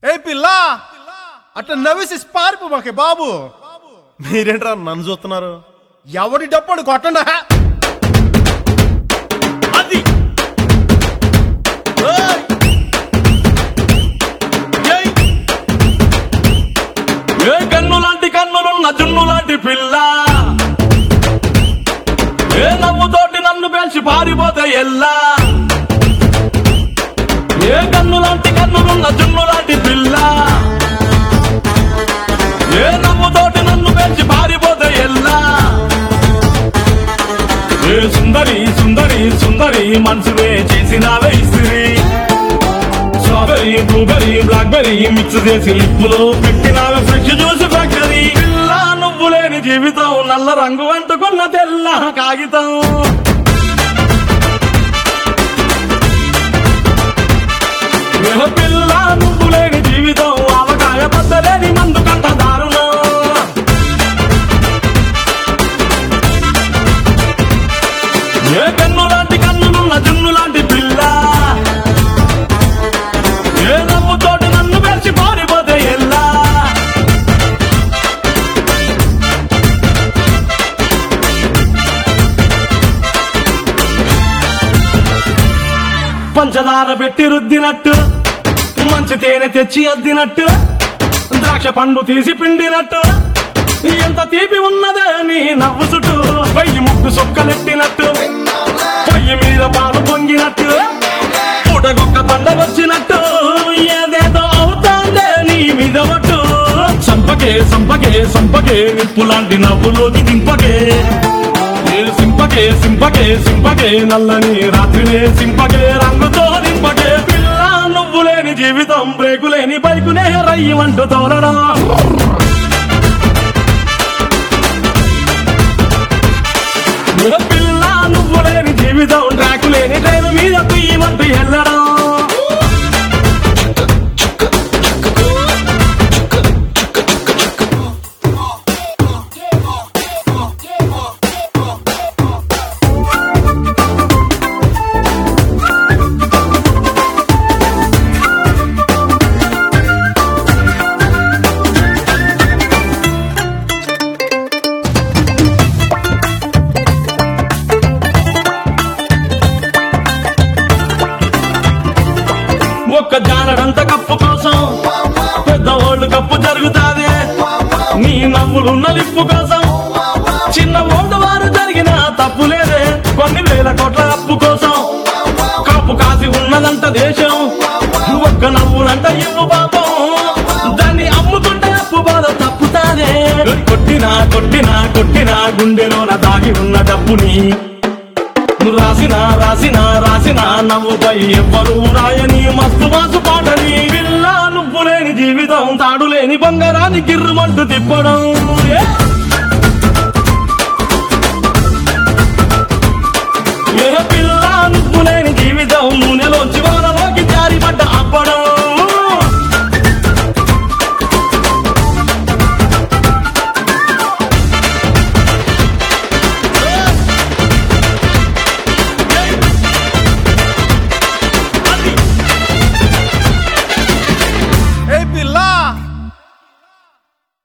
ఏ పిల్ల అట్లా నవ్వేసి పారిపో మాకే బాబు మీరేంట్రా నన్ను చూస్తున్నారు ఎవడి డప్పుడు కొట్టండా అది ఏయ్! ఏయ్! ఏ కన్ను లాంటి కన్నులున్న జున్ను లాంటి పిల్ల ఏ నవ్వుతోటి నన్ను పేల్చి పారిపోతే ఎల్లా ఏ కన్ను లాంటి కన్నులున్న జున్ను లాంటి పిల్ల ఏ నవ్వుతోటి నన్ను పేల్చి పారిపోతే ఎల్లా ఏ సుందరి సుందరి సుందరి మనసునే చేసినావే ఇస్త్రీ స్ట్రాబెరీ బ్లూబెరీ బ్లాక్బెరీ మిక్స్ చేసి లిప్పులో పెట్టినావే ఫ్రెష్ జ్యూస్ ఫ్యాక్టరీ పిల్ల నువ్వు లేని జీవితం నల్ల రంగు అంటుకున్న తెల్ల కాగితం ఏ పిల్ల నువ్వు లేని జీవితం అవకాయ బద్దలేని మందు కంట దారుణం ఏ కన్ను లాంటి కన్నులున్న జున్ను లాంటి పిల్ల ఏ నవ్వుతోటి నన్ను పెంచి పారిపోతే ఎల్లా పంచదార పెట్టి రుద్దినట్టు మంచి తేనె తెచ్చి అద్దినట్టు ద్రాక్ష పండు తీసి పిండినట్టు ఎంత తీపి ఉన్నదే నీ నవ్వు చుట్టూ వెయ్యి ముగ్గు సొక్కలెట్టినట్టు పొయ్యి మీద పాలు పొంగినట్టు పూటకొక్క పండగ వచ్చినట్టు ఏదేదో అవుతాందే నీ మీద ఒట్టు సంపకే సంపకే సంపకే నిప్పు లాంటి నవ్వులోకి దింపకే ఏ సింపకే సింపకే సింపకే నల్లని రాత్రినే సింపకే రంగుతో నింపకే పిల్ల నువ్వు లేని జీవితం బ్రేకు లేని బైకునే రయ్యమంటూ తోలడం ఏ పిల్ల నువ్వు లేని జీవితం ట్రాకు లేని ట్రైన్ మీద కుయ్యమంటూ వెళ్ళడం ఒక్క జానడంత కప్పు కోసం పెద్ద ఓల్డ్ కప్పు జరుగుతాది నీ నవ్వులున్న లిప్పు కోసం చిన్న ఓల్డ్ వారు జరిగిన తప్పు లేదే కొన్ని వేల కోట్ల అప్పు కోసం కప్పు కాసి ఉన్నదంట దేశం ఒక్క నవ్వులంట ఇవ్వు పాపం దాన్ని అమ్ముకుంటే అప్పు బాధ తప్పుతాదే కొట్టినా కొట్టినా కొట్టినా గుండెలోన దాగి ఉన్న డబ్బుని నువ్వు రాసిన రాసిన రాసిన నవ్వుపై ఎవ్వరు రాయని మస్తు మాసు పాటని పిల్ల నువ్వు లేని జీవితం తాడు లేని బంగారాన్ని గిర్రుమంటూ తిప్పడం ఏ